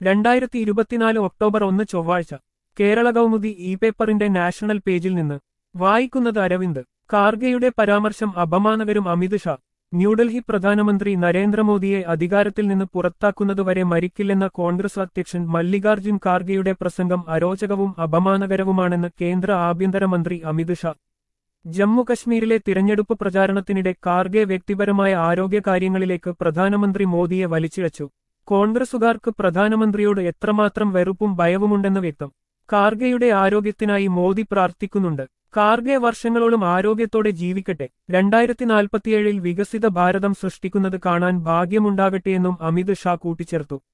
രണ്ടായിരത്തി ഇരുപത്തിനാല് ഒക്ടോബർ ഒന്ന് ചൊവ്വാഴ്ച കേരള കൗമുദി ഇ പേപ്പറിന്റെ നാഷണൽ പേജിൽ നിന്ന് വായിക്കുന്നത് അരവിന്ദ് കാർഗെയുടെ പരാമർശം അപമാനകരും അമിത് ഷാ ന്യൂഡൽഹി പ്രധാനമന്ത്രി നരേന്ദ്രമോദിയെ അധികാരത്തിൽ നിന്ന് പുറത്താക്കുന്നതുവരെ മരിക്കില്ലെന്ന കോൺഗ്രസ് അധ്യക്ഷൻ മല്ലികാർജ്ജുൻ ഖാർഗെയുടെ പ്രസംഗം അരോചകവും അപമാനകരവുമാണെന്ന് കേന്ദ്ര ആഭ്യന്തരമന്ത്രി അമിത് ഷാ ജമ്മുകശ്മീരിലെ തിരഞ്ഞെടുപ്പ് പ്രചാരണത്തിനിടെ കാർഗെ വ്യക്തിപരമായ ആരോഗ്യകാര്യങ്ങളിലേക്ക് പ്രധാനമന്ത്രി മോദിയെ വലിച്ചിഴച്ചു കോൺഗ്രസുകാർക്ക് പ്രധാനമന്ത്രിയോട് എത്രമാത്രം വെറുപ്പും ഭയവുമുണ്ടെന്ന് വ്യക്തം കാർഗെയുടെ ആരോഗ്യത്തിനായി മോദി പ്രാർത്ഥിക്കുന്നുണ്ട് കാർഗെ വർഷങ്ങളോളം ആരോഗ്യത്തോടെ ജീവിക്കട്ടെ രണ്ടായിരത്തി നാൽപ്പത്തിയേഴിൽ വികസിത ഭാരതം സൃഷ്ടിക്കുന്നത് കാണാൻ ഭാഗ്യമുണ്ടാകട്ടെയെന്നും അമിത് ഷാ കൂട്ടിച്ചേർത്തു